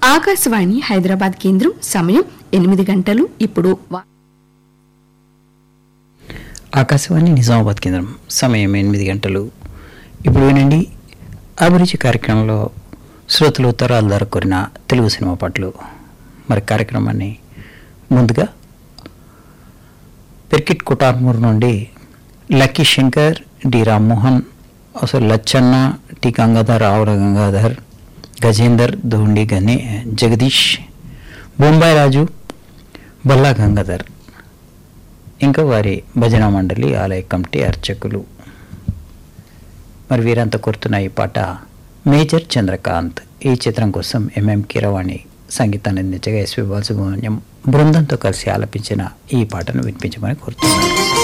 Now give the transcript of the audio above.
ఆకాశవాణి హైదరాబాద్ కేంద్రం సమయం ఎనిమిది గంటలు ఇప్పుడు వా- ఆకాశవాణి నిజామాబాద్ కేంద్రం సమయం ఎనిమిది గంటలు ఇప్పుడు వినండి అభిరుచి కార్యక్రమంలో శ్రోతలు ఉత్తరాల ద్వారా కోరిన తెలుగు సినిమా పాటలు మరి కార్యక్రమాన్ని ముందుగా పెర్కిట్ కుటార్మూర్ నుండి లక్కీ శంకర్ డి రామ్మోహన్ అసలు లచ్చన్న టి గంగాధర్ ఆవుల గంగాధర్ గజేందర్ దోండి గనే జగదీష్ బొంబాయి రాజు బల్లా గంగాధర్ ఇంకా వారి భజన మండలి ఆలయ కమిటీ అర్చకులు మరి వీరంతా కోరుతున్న ఈ పాట మేజర్ చంద్రకాంత్ ఈ చిత్రం కోసం ఎంఎం కీరవాణి సంగీతాన్ని అందించగా ఎస్పి బాలసుబ్రహ్మణ్యం బృందంతో కలిసి ఆలపించిన ఈ పాటను వినిపించమని కోరుతున్నారు